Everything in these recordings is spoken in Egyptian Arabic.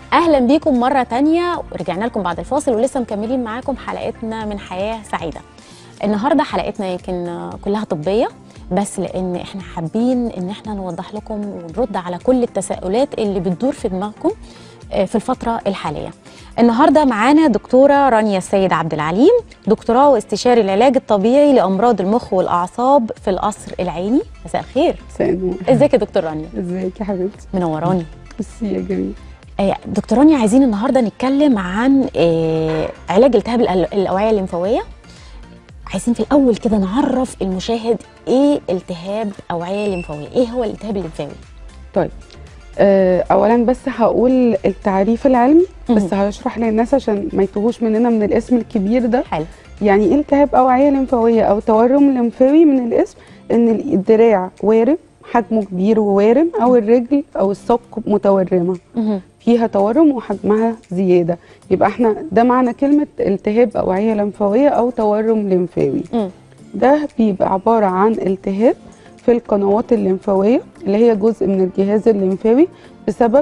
اهلا بيكم مره تانية ورجعنا لكم بعد الفاصل ولسه مكملين معاكم حلقتنا من حياه سعيده النهارده حلقتنا يمكن كلها طبيه بس لان احنا حابين ان احنا نوضح لكم ونرد على كل التساؤلات اللي بتدور في دماغكم في الفتره الحاليه النهارده معانا دكتوره رانيا السيد عبد العليم دكتوراه واستشاري العلاج الطبيعي لامراض المخ والاعصاب في القصر العيني مساء الخير مساء النور ازيك يا دكتور رانيا ازيك يا حبيبتي منوراني بصي يا جميل دكتور رانيا عايزين النهارده نتكلم عن علاج التهاب الاوعيه الليمفاويه عايزين في الاول كده نعرف المشاهد ايه التهاب اوعيه ليمفاويه ايه هو الالتهاب الليمفاوي طيب آه اولا بس هقول التعريف العلمي بس هشرح للناس عشان ما يتوهوش مننا من الاسم الكبير ده حلو يعني ايه التهاب اوعيه ليمفاويه او تورم ليمفاوي من الاسم ان الدراع وارم حجمه كبير ووارم او الرجل او الساق متورمه فيها تورم وحجمها زياده يبقى احنا ده معنى كلمه التهاب اوعيه لمفاويه او تورم لمفاوي ده بيبقى عباره عن التهاب في القنوات الليمفاويه اللي هي جزء من الجهاز الليمفاوي بسبب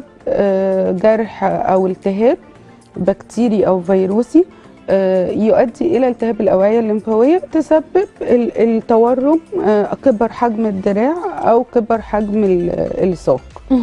جرح او التهاب بكتيري او فيروسي يؤدي الى التهاب الاوعيه الليمفاويه تسبب التورم كبر حجم الدراع او كبر حجم الساق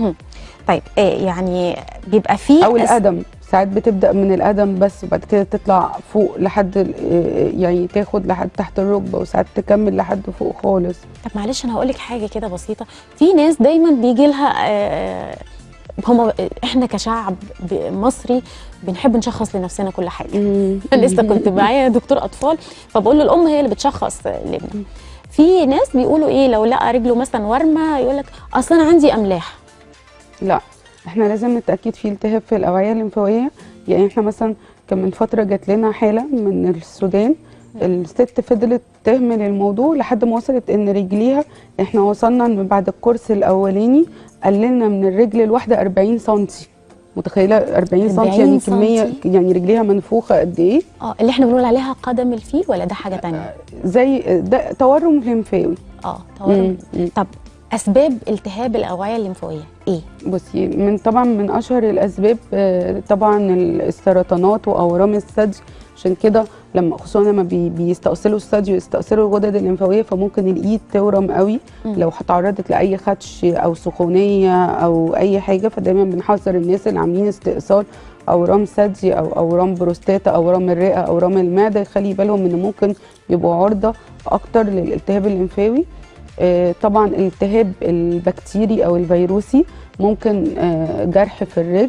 طيب إيه يعني بيبقى فيه او القدم ساعات بتبدا من القدم بس وبعد كده تطلع فوق لحد يعني تاخد لحد تحت الركبه وساعات تكمل لحد فوق خالص طب معلش انا هقول لك حاجه كده بسيطه في ناس دايما بيجي لها هم احنا كشعب مصري بنحب نشخص لنفسنا كل حاجه انا لسه كنت معايا دكتور اطفال فبقول له الام هي اللي بتشخص لابنها في ناس بيقولوا ايه لو لقى رجله مثلا ورمه يقول لك اصل انا عندي املاح لا احنا لازم نتاكد في التهاب في الاوعيه الليمفاويه يعني احنا مثلا كان من فتره جات لنا حاله من السودان الست فضلت تهمل الموضوع لحد ما وصلت ان رجليها احنا وصلنا من بعد الكورس الاولاني قللنا من الرجل الواحده 40 سم متخيله 40 سم يعني كميه يعني رجليها منفوخه قد ايه اه اللي احنا بنقول عليها قدم الفيل ولا ده حاجه ثانيه زي ده تورم ليمفاوي اه تورم طب اسباب التهاب الاوعيه الليمفاويه ايه بصي من طبعا من اشهر الاسباب طبعا السرطانات واورام الثدي عشان كده لما خصوصا لما بي بيستأصلوا الثدي ويستأصلوا الغدد الليمفاويه فممكن الايد تورم قوي م. لو اتعرضت لاي خدش او سخونيه او اي حاجه فدايما بنحذر الناس اللي عاملين استئصال اورام ثدي او اورام بروستاتا اورام الرئه اورام المعده يخلي بالهم ان ممكن يبقوا عرضه اكتر للالتهاب الليمفاوي آه طبعا الالتهاب البكتيري او الفيروسي ممكن آه جرح في الرجل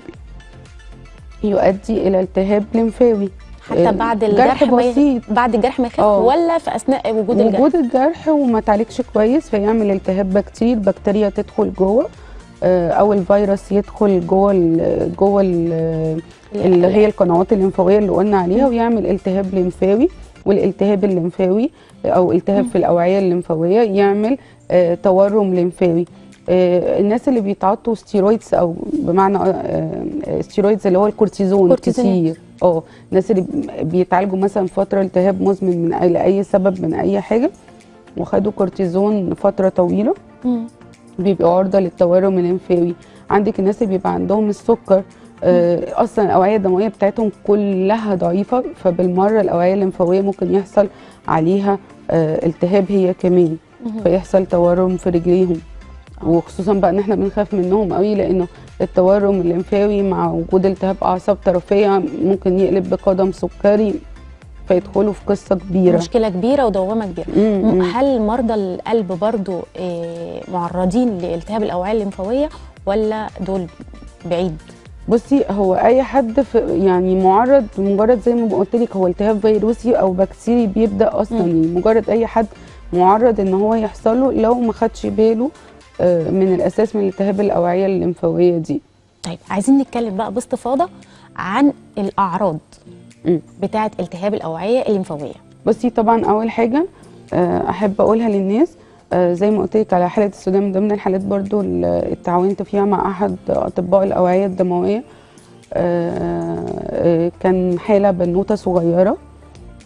يؤدي الى التهاب ليمفاوي حتى بعد الجرح بسيط بعد الجرح ما يخف ولا في اثناء وجود الجرح وجود الجرح وما تعالجش كويس فيعمل التهاب بكتير بكتيريا تدخل جوه او الفيروس يدخل جوه ال جوه ال اللي هي القنوات الليمفاويه اللي قلنا عليها ويعمل التهاب ليمفاوي والالتهاب الليمفاوي او التهاب في الاوعيه الليمفاويه يعمل آه تورم ليمفاوي آه الناس اللي بيتعاطوا ستيرويدز او بمعنى آه ستيرويدز اللي هو الكورتيزون, كورتيزون. كتير اه الناس اللي بيتعالجوا مثلا فتره التهاب مزمن من اي لاي سبب من اي حاجه وخدوا كورتيزون فتره طويله مم. بيبقوا عرضه للتورم الليمفاوي عندك الناس اللي بيبقى عندهم السكر آه اصلا الاوعيه الدمويه بتاعتهم كلها ضعيفه فبالمره الاوعيه الليمفاويه ممكن يحصل عليها آه التهاب هي كمان فيحصل تورم في رجليهم وخصوصا بقى ان احنا بنخاف منهم قوي لانه التورم الليمفاوي مع وجود التهاب اعصاب طرفيه ممكن يقلب بقدم سكري فيدخلوا في قصه كبيره مشكله كبيره ودوامه كبيره مم. هل مرضى القلب برضو إيه معرضين لالتهاب الاوعيه الليمفاويه ولا دول بعيد بصي هو اي حد في يعني معرض مجرد زي ما قلت لك هو التهاب فيروسي او بكتيري بيبدا اصلا يعني مجرد اي حد معرض ان هو يحصل له لو ما خدش باله من الاساس من التهاب الاوعيه الليمفاويه دي طيب عايزين نتكلم بقى باستفاضه عن الاعراض م. بتاعه التهاب الاوعيه الليمفاويه بصي طبعا اول حاجه احب اقولها للناس زي ما قلت لك على حاله السودان من ضمن الحالات برضو اللي اتعاونت فيها مع احد اطباء الاوعيه الدمويه كان حاله بنوته صغيره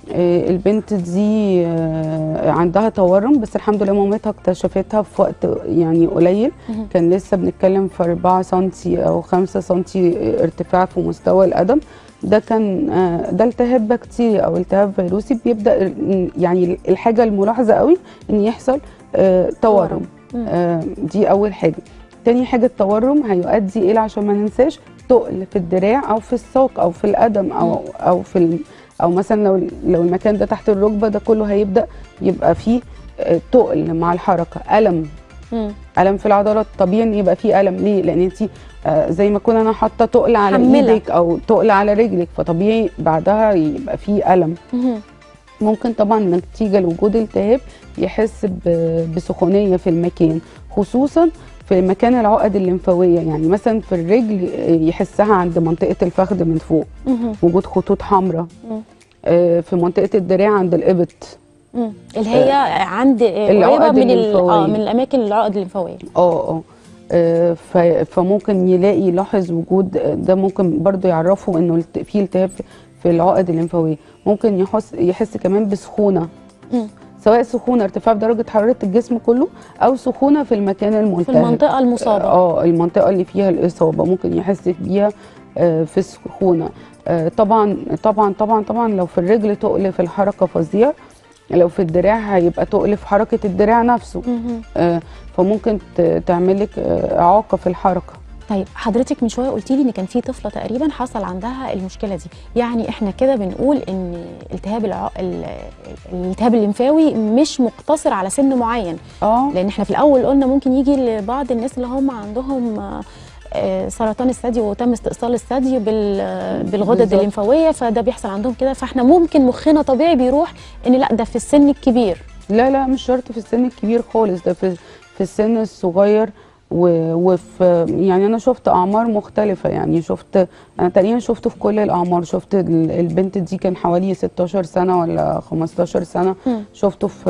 آه، البنت دي آه، عندها تورم بس الحمد لله مامتها اكتشفتها في وقت يعني قليل مهم. كان لسه بنتكلم في 4 سنتي او 5 سنتي ارتفاع في مستوى القدم ده كان آه، ده التهاب بكتيري او التهاب فيروسي بيبدا ال- يعني الحاجه الملاحظه قوي ان يحصل آه، تورم مم. آه، دي اول حاجه تاني حاجه التورم هيؤدي الى عشان ما ننساش تقل في الدراع او في الساق او في القدم او او في ال- او مثلا لو لو المكان ده تحت الركبه ده كله هيبدا يبقى فيه آه، تقل مع الحركه الم مم. الم في العضلات طبيعي ان يبقى فيه الم ليه لان انت زي ما كنا انا حاطه تقل على محملة. ايدك او تقل على رجلك فطبيعي بعدها يبقى فيه الم مهم. ممكن طبعا نتيجه لوجود التهاب يحس ب- بسخونيه في المكان خصوصا في مكان العقد الليمفاويه يعني مثلا في الرجل يحسها عند منطقه الفخذ من فوق مهم. وجود خطوط حمراء مم. آه، في منطقه الدراع عند الابط مم. اللي هي عند قريبه العقد من ال- الليمفاوية. اه من الاماكن العقد الليمفاويه اه اه آه، ف- فممكن يلاقي يلاحظ وجود ده ممكن برضو يعرفه انه الت- في التهاب في- في العقد الليمفاويه ممكن يحس يحس كمان بسخونه مم. سواء سخونه ارتفاع درجه حراره الجسم كله او سخونه في المكان في الملتهب المنطقه المصابه اه المنطقه اللي فيها الاصابه ممكن يحس بيها آه، في السخونه آه، طبعا طبعا طبعا طبعا لو في الرجل تقل في الحركه فظيع لو في الدراع هيبقى تقل في حركه الدراع نفسه مهم. آه، فممكن ت- تعمل لك آه، اعاقه في الحركه طيب حضرتك من شويه قلتي لي ان كان في طفله تقريبا حصل عندها المشكله دي يعني احنا كده بنقول ان التهاب الع... ال- الالتهاب الليمفاوي مش مقتصر على سن معين اه لان احنا في الاول قلنا ممكن يجي لبعض الناس اللي هم عندهم آه، آه، سرطان الثدي وتم استئصال الثدي بال- بالغدد بالظبط. الليمفاويه فده بيحصل عندهم كده فاحنا ممكن مخنا طبيعي بيروح ان لا ده في السن الكبير لا لا مش شرط في السن الكبير خالص ده في في السن الصغير و- وفي يعني انا شفت اعمار مختلفه يعني شفت انا تقريبا شفته في كل الاعمار شفت ال- البنت دي كان حوالي 16 سنه ولا 15 سنه مم. شفته في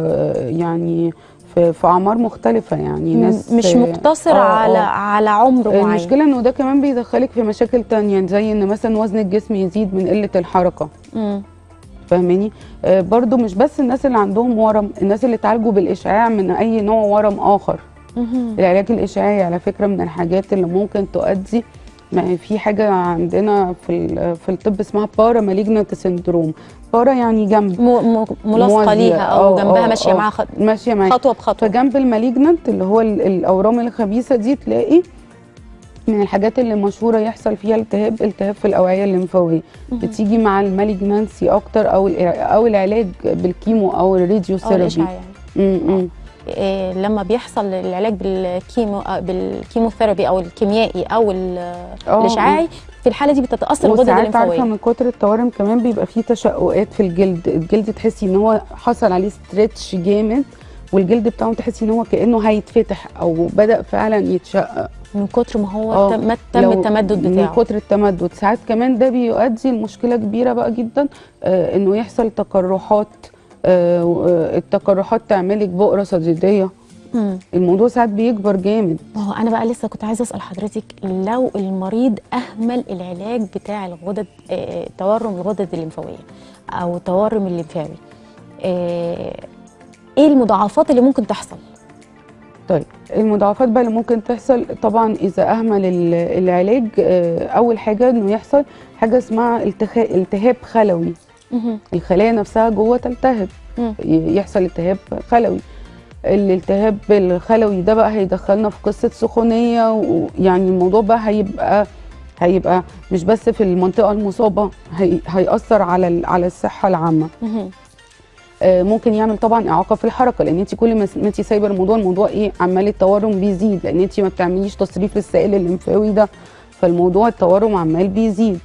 يعني في, في اعمار مختلفه يعني ناس مش مقتصر آه، على آه. على عمر معين المشكله انه ده كمان بيدخلك في مشاكل تانية زي ان مثلا وزن الجسم يزيد من قله الحركه مم. فاهماني آه برضو مش بس الناس اللي عندهم ورم الناس اللي اتعالجوا بالاشعاع من اي نوع ورم اخر مهم. العلاج الاشعاعي على فكره من الحاجات اللي ممكن تؤدي ما في حاجه عندنا في ال- في الطب اسمها بارا مالجنت سندروم بارا يعني جنب م- م- ملاصقه موازية. ليها او آه، جنبها آه، ماشيه آه. معاها خط- ماشيه معاك خطوه بخطوه فجنب المالجنت اللي هو ال- الاورام الخبيثه دي تلاقي من الحاجات اللي مشهوره يحصل فيها التهاب التهاب في الاوعيه الليمفاويه مهم. بتيجي مع المالجنانسي اكتر او الع- او العلاج بالكيمو او الراديو او ثيرابي الاشعاع يعني م- م. إيه لما بيحصل العلاج بالكيمو آه، بالكيموثيرابي او الكيميائي او ال- آه، الاشعاعي في الحاله دي بتتاثر الغدد وساعات عارفه الليمفاويه من كتر التورم كمان بيبقى فيه تشققات في الجلد الجلد تحسي ان هو حصل عليه ستريتش جامد والجلد بتاعه تحسي ان هو كانه هيتفتح او بدا فعلا يتشقق من كتر ما هو آه، تم, تم لو التمدد من بتاعه كتر التمدد ساعات كمان ده بيؤدي لمشكله كبيره بقى جدا آه انه يحصل تقرحات آه آه، التقرحات تعملك بؤره صديديه مم. الموضوع ساعات بيكبر جامد ما هو انا بقى لسه كنت عايزه اسال حضرتك لو المريض اهمل العلاج بتاع الغدد آه، تورم الغدد الليمفاويه او تورم الليمفاوي آه، ايه المضاعفات اللي ممكن تحصل طيب المضاعفات بقى اللي ممكن تحصل طبعا اذا اهمل ال- العلاج آه، اول حاجه انه يحصل حاجه اسمها التخا- التهاب خلوي مهم. الخلايا نفسها جوه تلتهب مم. ي- يحصل التهاب خلوي الالتهاب الخلوي ده بقى هيدخلنا في قصه سخونيه ويعني الموضوع بقى هيبقى هيبقى مش بس في المنطقه المصابه هي هيأثر على ال- على الصحه العامه مهم. آه، ممكن يعمل طبعا اعاقه في الحركه لان انت كل ما ما انت سايبه الموضوع الموضوع ايه عمال التورم بيزيد لان انت ما بتعمليش تصريف للسائل الليمفاوي ده فالموضوع التورم عمال بيزيد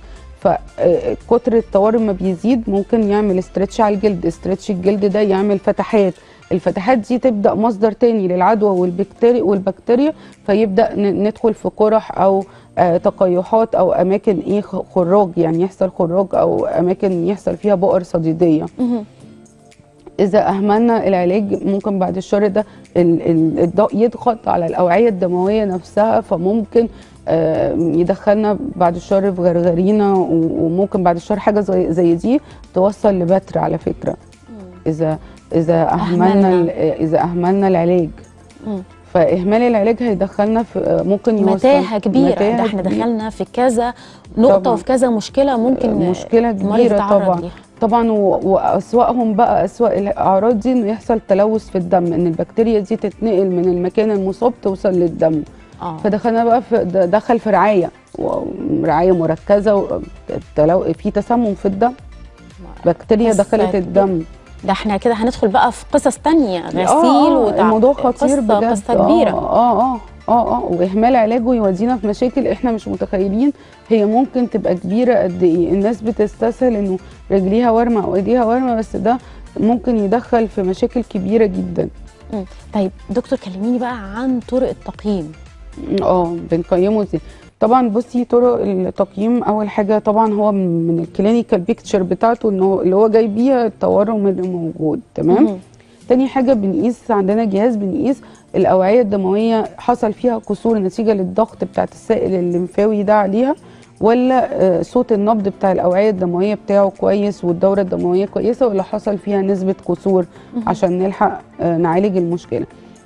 فكتر التورم ما بيزيد ممكن يعمل استرتش على الجلد استرتش الجلد ده يعمل فتحات الفتحات دي تبدا مصدر تاني للعدوى والبكتيريا والبكتيريا فيبدا ن- ندخل في قرح او آه، تقيحات او اماكن ايه خ- خراج يعني يحصل خراج او اماكن يحصل فيها بؤر صديديه مهم. اذا اهملنا العلاج ممكن بعد الشر ده ال- ال- الضوء يضغط على الاوعيه الدمويه نفسها فممكن آه، يدخلنا بعد الشر في غرغرينا و- وممكن بعد الشر حاجه زي زي دي توصل لبتر على فكره اذا اذا اهملنا أهملنا. ال- اذا اهملنا العلاج مم. فاهمال العلاج هيدخلنا في ممكن يوصل متاهه كبيره متاهة ده احنا كبيرة. دخلنا في كذا نقطه طبعاً. وفي كذا مشكله ممكن مشكله المريض كبيره يتعرض طبعا ليها. طبعا و- واسوأهم بقى اسوأ الاعراض دي انه يحصل تلوث في الدم ان البكتيريا دي تتنقل من المكان المصاب توصل للدم اه فدخلنا بقى في د- دخل في رعايه و- رعايه مركزه و- تلو- في تسمم في الدم بكتيريا قصة دخلت كبيرة. الدم ده احنا كده هندخل بقى في قصص تانية غسيل آه، وتع... الموضوع خطير قصة بجد قصة كبيرة اه اه اه اه واهمال علاجه يودينا في مشاكل احنا مش متخيلين هي ممكن تبقى كبيره قد ايه الناس بتستسهل انه رجليها ورمه او ايديها ورمه بس ده ممكن يدخل في مشاكل كبيره جدا مم. طيب دكتور كلميني بقى عن طرق التقييم اه بنقيمه ازاي طبعا بصي طرق التقييم اول حاجه طبعا هو من الكلينيكال بيكتشر بتاعته انه اللي هو جاي بيها التورم اللي موجود تمام مهم. تاني حاجه بنقيس عندنا جهاز بنقيس الاوعيه الدمويه حصل فيها كسور نتيجه للضغط بتاعت السائل الليمفاوي ده عليها ولا آه، صوت النبض بتاع الاوعيه الدمويه بتاعه كويس والدوره الدمويه كويسه ولا حصل فيها نسبه كسور عشان نلحق آه، نعالج المشكله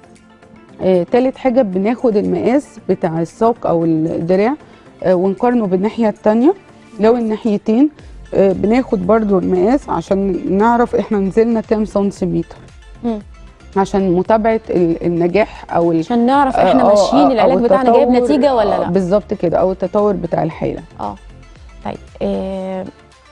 آه، تالت حاجة بناخد المقاس بتاع الساق أو الدراع آه، ونقارنه بالناحية التانية لو الناحيتين آه، بناخد برضو المقاس عشان نعرف احنا نزلنا كام سنتيمتر مم. عشان متابعة ال- النجاح أو ال- عشان نعرف آه، احنا آه، ماشيين آه، أو العلاج بتاعنا جايب التطور- نتيجة ولا آه، لا بالظبط كده أو التطور بتاع الحالة اه طيب آه،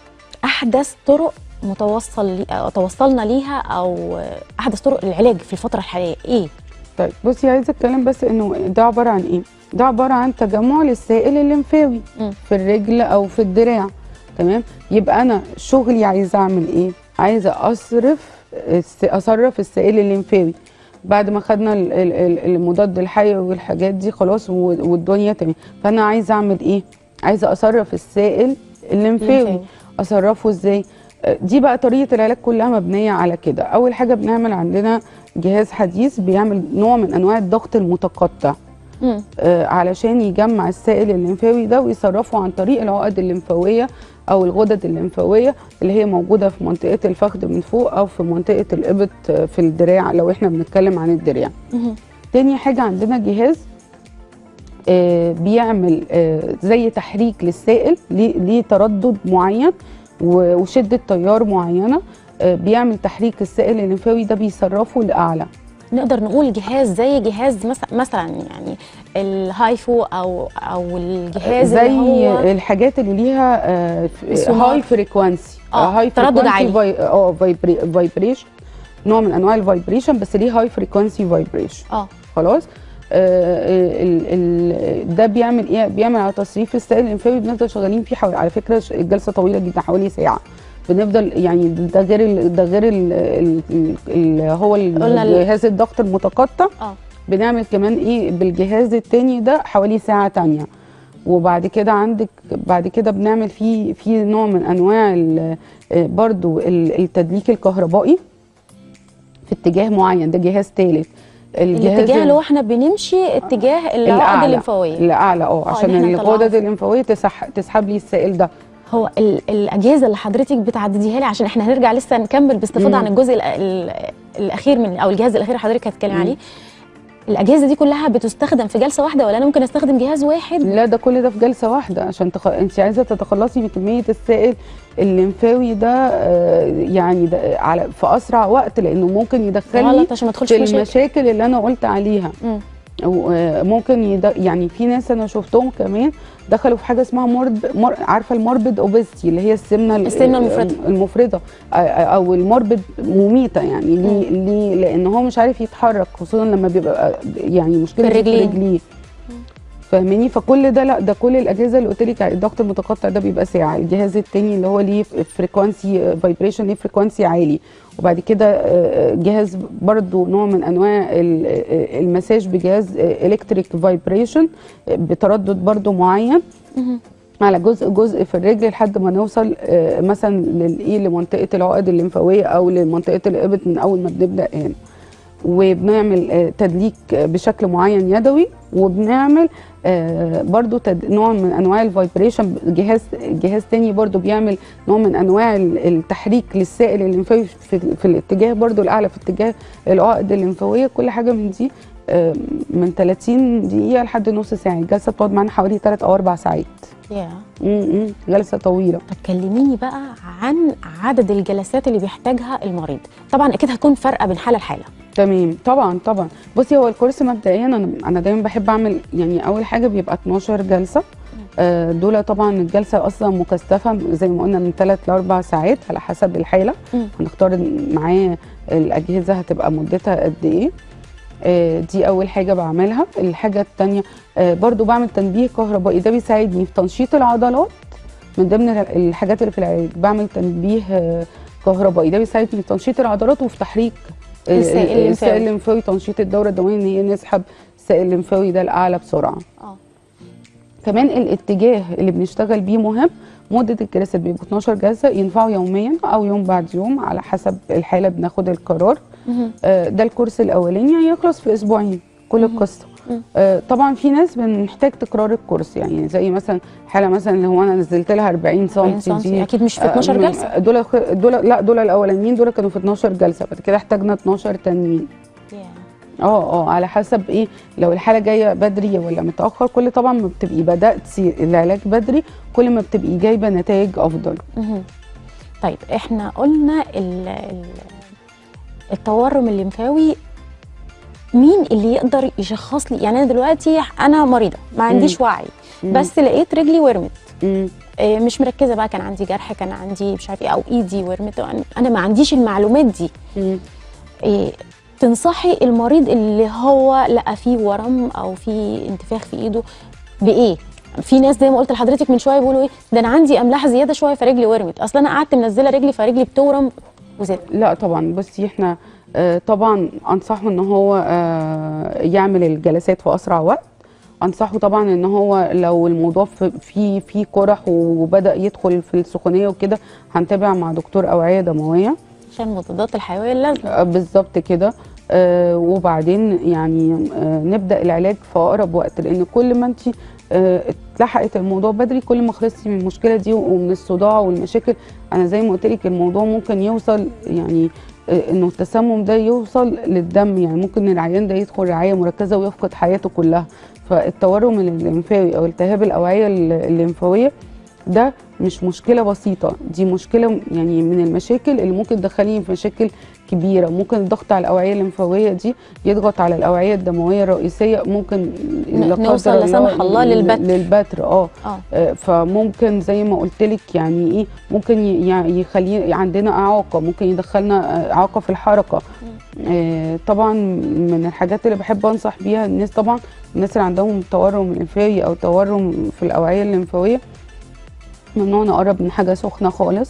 احدث طرق متوصل لي... أو توصلنا ليها او آه، احدث طرق العلاج في الفترة الحالية ايه طيب بصي عايزة أتكلم بس إنه ده عبارة عن إيه؟ ده عبارة عن تجمع للسائل الليمفاوي مم. في الرجل او في الدراع تمام يبقى انا شغلي عايزه اعمل ايه عايزه اصرف الس- اصرف السائل الليمفاوي بعد ما خدنا ال- ال- ال- المضاد الحيوي والحاجات دي خلاص و- والدنيا تمام فانا عايزه اعمل ايه عايزه اصرف السائل الليمفاوي الليمفاوي. اصرفه ازاي آه، دي بقى طريقه العلاج كلها مبنيه على كده اول حاجه بنعمل عندنا جهاز حديث بيعمل نوع من انواع الضغط المتقطع مم. آه، علشان يجمع السائل الليمفاوي ده ويصرفه عن طريق العقد الليمفاويه او الغدد الليمفاويه اللي هي موجوده في منطقه الفخذ من فوق او في منطقه الابط آه، في الدراع لو احنا بنتكلم عن الدراع. مهم. تاني حاجه عندنا جهاز آه، بيعمل آه، زي تحريك للسائل ليه ليه تردد معين و- وشده تيار معينه آه، بيعمل تحريك السائل الليمفاوي ده بيصرفه لاعلى نقدر نقول جهاز زي جهاز مثلا مثلا يعني الهايفو او او الجهاز زي اللي هو الحاجات اللي ليها السونار. هاي فريكوانسي آه، هاي تردد عالي. اه فايبريشن نوع من انواع الفايبريشن بس ليه هاي فريكوانسي فايبريشن اه خلاص آه، ال ال ده بيعمل ايه بيعمل على تصريف السائل الليمفاوي بنفضل شغالين فيه حوالي على فكره ش- الجلسه طويله جدا حوالي ساعه بنفضل يعني ده غير ال ده غير ال ال ال هو قلنا ال- الجهاز الضغط المتقطع اه بنعمل كمان ايه بالجهاز التاني ده حوالي ساعة تانية وبعد كده عندك بعد كده بنعمل فيه في نوع من انواع ال- آه، برضو ال- التدليك الكهربائي في اتجاه معين ده جهاز تالت الاتجاه اللي هو احنا بنمشي اتجاه العقد الليمفاويه الاعلى اه عشان اللي احنا نطلعه. الغدد الليمفاويه تسح تسحب لي السائل ده هو ال- الاجهزه اللي حضرتك بتعدديها لي عشان احنا هنرجع لسه نكمل باستفاضه مم. عن الجزء ال- ال- الاخير من او الجهاز الاخير اللي حضرتك هتتكلم مم. عليه الاجهزه دي كلها بتستخدم في جلسه واحده ولا انا ممكن استخدم جهاز واحد لا ده كل ده في جلسه واحده عشان تخ... انت عايزه تتخلصي من كميه السائل الليمفاوي ده آه، يعني ده على في اسرع وقت لانه ممكن يدخلني غلط عشان ما ادخلش في في مشاكل المشاكل اللي انا قلت عليها مم. وممكن يد... يعني في ناس انا شفتهم كمان دخلوا في حاجه اسمها مرب... مر... عارفه الموربد اوبستي اللي هي السمنه ال- السمنة المفرطة. المفرطه آه، او الموربد مميته يعني ليه ليه لان هو مش عارف يتحرك خصوصا لما بيبقى يعني مشكله في في الرجلين. رجليه فاهماني فكل ده لا ده كل الاجهزه اللي قلت لك الضغط المتقطع ده بيبقى ساعه الجهاز التاني اللي هو ليه فريكوانسي فايبريشن ليه فريكوانسي عالي وبعد كده آه، جهاز برضو نوع من انواع ال- آه، المساج بجهاز الكتريك فايبريشن بتردد برضو معين مهم. على جزء جزء في الرجل لحد ما نوصل آه، مثلا للايه لمنطقه العقد الليمفاويه او لمنطقه الابط من اول ما بنبدا هنا وبنعمل آه، تدليك آه، بشكل معين يدوي وبنعمل آه، برضو تد... نوع من انواع الفايبريشن جهاز جهاز تاني برضو بيعمل نوع من انواع ال- التحريك للسائل الليمفاوي في, في الاتجاه برضو الاعلى في اتجاه العقد الليمفاويه كل حاجه من دي آه، من 30 دقيقه لحد نص ساعه الجلسه بتقعد معانا حوالي 3 او 4 ساعات يا م- م، جلسه طويله طب كلميني بقى عن عدد الجلسات اللي بيحتاجها المريض طبعا اكيد هتكون فارقه بين حاله لحاله تمام طبعا طبعا بصي هو الكورس مبدئيا انا انا دايما بحب اعمل يعني اول حاجه بيبقى 12 جلسه آه، دول طبعا الجلسه اصلا مكثفه زي ما قلنا من 3 ل 4 ساعات على حسب الحاله مم. هنختار معاه الاجهزه هتبقى مدتها قد ايه آه، دي اول حاجه بعملها الحاجه الثانيه برضو بعمل تنبيه كهربائي ده بيساعدني في تنشيط العضلات من ضمن الحاجات اللي في العلاج بعمل تنبيه آه، كهربائي ده بيساعدني في تنشيط العضلات وفي تحريك ال- السائل ال- الليمفاوي. السائل الليمفاوي تنشيط الدوره الدمويه ان هي نسحب السائل الليمفاوي ده لاعلى بسرعه اه كمان الاتجاه اللي بنشتغل بيه مهم مدة الجلسات بيبقوا 12 جلسة ينفعوا يوميا أو يوم بعد يوم على حسب الحالة بناخد القرار مهم. آه، ده الكورس الأولاني هيخلص في أسبوعين كل القصة مم. آه، طبعا في ناس بنحتاج تكرار الكورس يعني زي مثلا حالة مثلا اللي هو أنا نزلت لها 40 40 سم سنتي دي اكيد مش في 12 آه، جلسه دول دول لا دول الأولانيين دول كانوا في 12 جلسة بعد كده احتاجنا 12 تانيين يا. اه اه على حسب ايه لو الحاله جايه بدري ولا متاخر كل طبعا ما بتبقي بداتي العلاج بدري كل ما بتبقي جايبه نتائج افضل مهم. طيب احنا قلنا ال- ال- التورم الليمفاوي مين اللي يقدر يشخص لي يعني انا دلوقتي انا مريضه ما عنديش وعي مم. بس لقيت رجلي ورمت مم. إيه، مش مركزه بقى كان عندي جرح كان عندي مش عارف ايه او ايدي ورمت انا ما عنديش المعلومات دي مم. إيه تنصحي المريض اللي هو لقى فيه ورم او فيه انتفاخ في ايده بايه في ناس زي ما قلت لحضرتك من شويه بيقولوا ايه ده انا عندي املاح زياده شويه فرجلي ورمت اصل انا قعدت منزله رجلي فرجلي بتورم وزادت لا طبعا بصي احنا آه طبعا انصحه ان هو آه يعمل الجلسات في اسرع وقت انصحه طبعا ان هو لو الموضوع في- فيه فيه قرح وبدا يدخل في السخونيه وكده هنتابع مع دكتور اوعيه دمويه عشان المضادات الحيويه اللازمه آه، بالظبط كده آه وبعدين يعني آه نبدا العلاج في اقرب وقت لان كل ما انت آه اتلحقت الموضوع بدري كل ما خلصتي من المشكله دي ومن الصداع والمشاكل انا زي ما قلت لك الموضوع ممكن يوصل يعني آه انه التسمم ده يوصل للدم يعني ممكن العيان ده يدخل رعايه مركزه ويفقد حياته كلها فالتورم الليمفاوي او التهاب الاوعيه الليمفاويه ده مش مشكلة بسيطة دي مشكلة يعني من المشاكل اللي ممكن تدخلني في مشاكل كبيرة ممكن الضغط على الأوعية الليمفاوية دي يضغط على الأوعية الدموية الرئيسية ممكن لا قدر نوصل لا سمح الله للبتر. للبتر اه اه آه، فممكن زي ما قلت لك يعني ايه ممكن ي- يعني يخلي عندنا اعاقه ممكن يدخلنا آه، اعاقه في الحركه آه، طبعا من الحاجات اللي بحب انصح بيها الناس طبعا الناس اللي عندهم تورم ليمفاوي او تورم في الاوعيه الليمفاويه ممنوع نقرب من حاجه سخنه خالص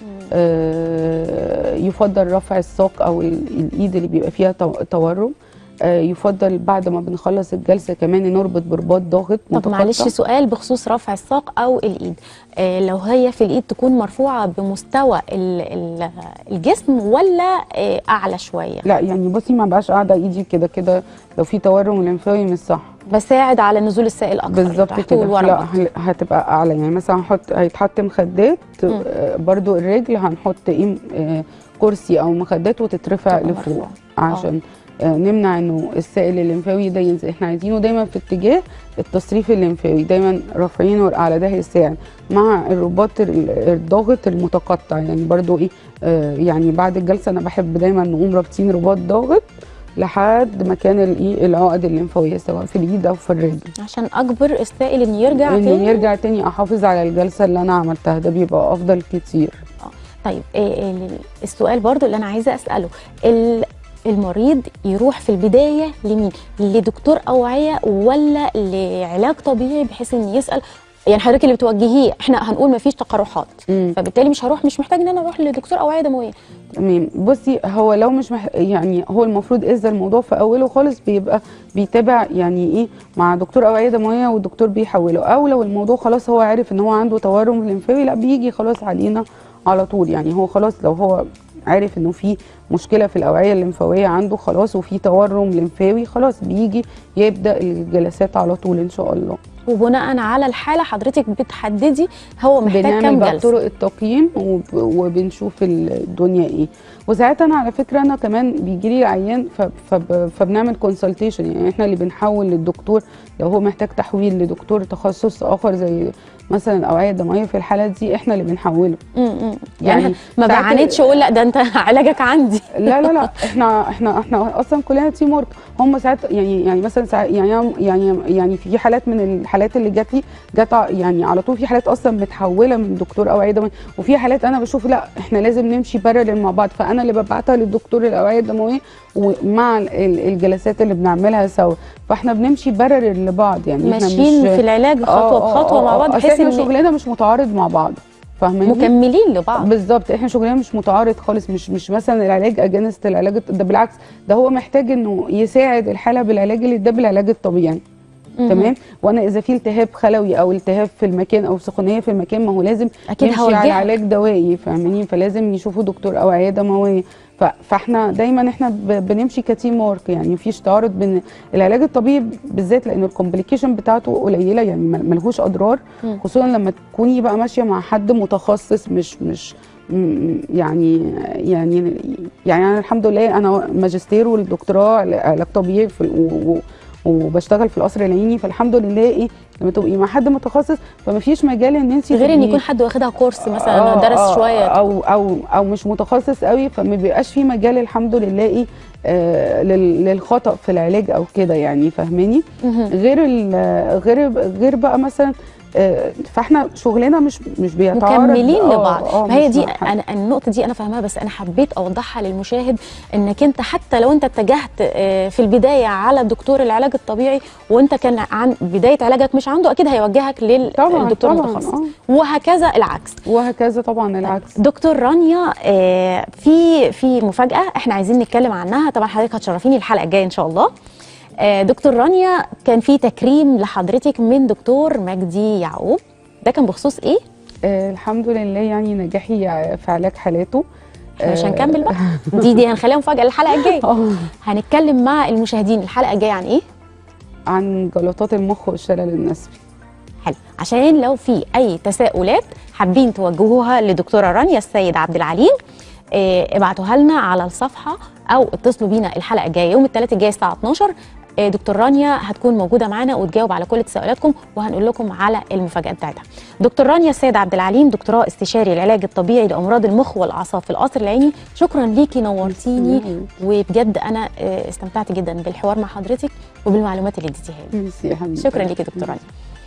آه، يفضل رفع الساق او ال- الايد اللي بيبقى فيها تو- تورم آه، يفضل بعد ما بنخلص الجلسه كمان نربط برباط ضاغط طب متقطع. معلش سؤال بخصوص رفع الساق او الايد آه لو هي في الايد تكون مرفوعه بمستوى ال- ال- الجسم ولا آه اعلى شويه لا يعني بصي ما بقاش قاعده ايدي كده كده لو في تورم ليمفاوي مش صح بساعد على نزول السائل اكتر بالظبط تحت كده والورم لا أكتر. هل- هتبقى اعلى يعني مثلا هنحط هيتحط مخدات مم. آه، برضو الرجل هنحط ايه آه، كرسي او مخدات وتترفع تبقى لفوق مرفوعة. عشان آه، نمنع انه السائل الليمفاوي ده ينزل احنا عايزينه دايما في اتجاه التصريف الليمفاوي دايما رافعينه اعلى ده هيساعد مع الرباط ال- الضاغط المتقطع يعني برضو ايه آه، يعني بعد الجلسه انا بحب دايما نقوم رابطين رباط ضاغط لحد مكان الايه العقد الليمفاويه سواء في الايد او في الرجل عشان اجبر السائل ان يرجع انه تاني يرجع تاني احافظ على الجلسه اللي انا عملتها ده بيبقى افضل كتير طيب آه، ال- السؤال برضو اللي انا عايزه اساله ال- المريض يروح في البدايه لمين لدكتور اوعيه ولا لعلاج طبيعي بحيث ان يسال يعني حضرتك اللي بتوجهيه احنا هنقول ما فيش تقرحات مم. فبالتالي مش هروح مش محتاج ان انا اروح لدكتور اوعيه دمويه تمام بصي هو لو مش مح... يعني هو المفروض اذا الموضوع في اوله خالص بيبقى بيتابع يعني ايه مع دكتور اوعيه دمويه والدكتور بيحوله او لو الموضوع خلاص هو عارف ان هو عنده تورم لمفاوي لا بيجي خلاص علينا على طول يعني هو خلاص لو هو عارف انه في مشكله في الاوعيه الليمفاويه عنده خلاص وفي تورم لمفاوي خلاص بيجي يبدا الجلسات على طول ان شاء الله وبناء على الحاله حضرتك بتحددي هو محتاج بنعمل كام بقى جلسه طرق التقييم وب- وبنشوف الدنيا ايه وساعات انا على فكره انا كمان بيجي لي عيان ف- فب- فبنعمل كونسلتيشن يعني احنا اللي بنحول للدكتور لو هو محتاج تحويل لدكتور تخصص اخر زي مثلا الاوعيه الدمويه في الحالات دي احنا اللي بنحوله م- م. يعني, يعني ما ساعات بعاندش اقول لا ده انت علاجك عندي لا لا لا احنا احنا احنا اصلا كلنا تيم ورك هم ساعات يعني يعني مثلا ساعات يعني يعني يعني في حالات من الحالات اللي جات لي جت ع- يعني على طول في حالات اصلا متحوله من دكتور اوعيه دمويه وفي حالات انا بشوف لا احنا لازم نمشي بارلل مع بعض فانا اللي ببعتها للدكتور الاوعيه الدمويه ومع ال- ال- الجلسات اللي بنعملها سوا فاحنا بنمشي بارلل لبعض يعني احنا ماشيين مش في العلاج آه، خطوه آه، بخطوه آه، مع آه، بعض أصل بحيث احنا ان شغلنا مش متعارض مع بعض فاهماني مكملين لبعض بالظبط احنا شغلنا مش متعارض خالص مش مش مثلا العلاج اجانست العلاج الط- ده بالعكس ده هو محتاج انه يساعد الحاله بالعلاج اللي ده بالعلاج الطبيعي مهم. تمام وانا اذا في التهاب خلوي او التهاب في المكان او سخونيه في المكان ما هو لازم أكيد يمشي هوجهك. على علاج دوائي فاهماني فلازم يشوفوا دكتور او عياده دمويه ف- فاحنا دايما احنا ب- بنمشي كتيم ورك يعني مفيش تعارض بين العلاج الطبيعي بالذات لان الكومبليكيشن بتاعته قليله يعني مل- ملهوش اضرار مم. خصوصا لما تكوني بقى ماشيه مع حد متخصص مش مش م- يعني يعني يعني انا الحمد لله انا ماجستير والدكتوراه علاج طبيعي في و- و- وبشتغل في القصر العيني فالحمد لله ايه لما تبقي مع حد متخصص فما فيش مجال ان انت غير ان تبقي- يكون حد واخدها كورس مثلا آه، درس آه، شويه او او او مش متخصص قوي فما بيبقاش في مجال الحمد لله ايه آه لل- للخطا في العلاج او كده يعني فاهماني مهم. غير ال- غير غير بقى مثلا آه، فاحنا شغلنا مش مش بيتعارض مكملين آه، لبعض آه، ما هي مش دي مع حد. انا النقطه دي انا فاهماها بس انا حبيت اوضحها للمشاهد انك انت حتى لو انت اتجهت آه، في البدايه على دكتور العلاج الطبيعي وانت كان عن بدايه علاجك مش عنده اكيد هيوجهك طبعا للدكتور طبعا المتخصص آه. وهكذا العكس وهكذا طبعا العكس دكتور رانيا آه، في في مفاجاه احنا عايزين نتكلم عنها طبعا حضرتك هتشرفيني الحلقه الجايه ان شاء الله آه، دكتور رانيا كان في تكريم لحضرتك من دكتور مجدي يعقوب ده كان بخصوص ايه آه الحمد لله يعني نجاحي في علاج حالاته احنا مش آه، هنكمل بقى دي دي هنخليها مفاجاه الحلقه الجايه آه، هنتكلم مع المشاهدين الحلقه الجايه عن ايه عن جلطات المخ والشلل النسفي حلو عشان لو في اي تساؤلات حابين توجهوها لدكتوره رانيا السيد عبد العليم آه، ابعتوها لنا على الصفحه او اتصلوا بينا الحلقه الجايه يوم الثلاث الجاي الساعه 12 آه، دكتور رانيا هتكون موجوده معانا وتجاوب على كل تساؤلاتكم وهنقول لكم على المفاجات بتاعتها. دكتور رانيا السيد عبد العليم دكتوراه استشاري العلاج الطبيعي لامراض المخ والاعصاب في القصر العيني شكرا ليكي نورتيني وبجد انا آه، استمتعت جدا بالحوار مع حضرتك وبالمعلومات اللي اديتيها لي. ميرسي يا حبيبي شكرا ليكي دكتور رانيا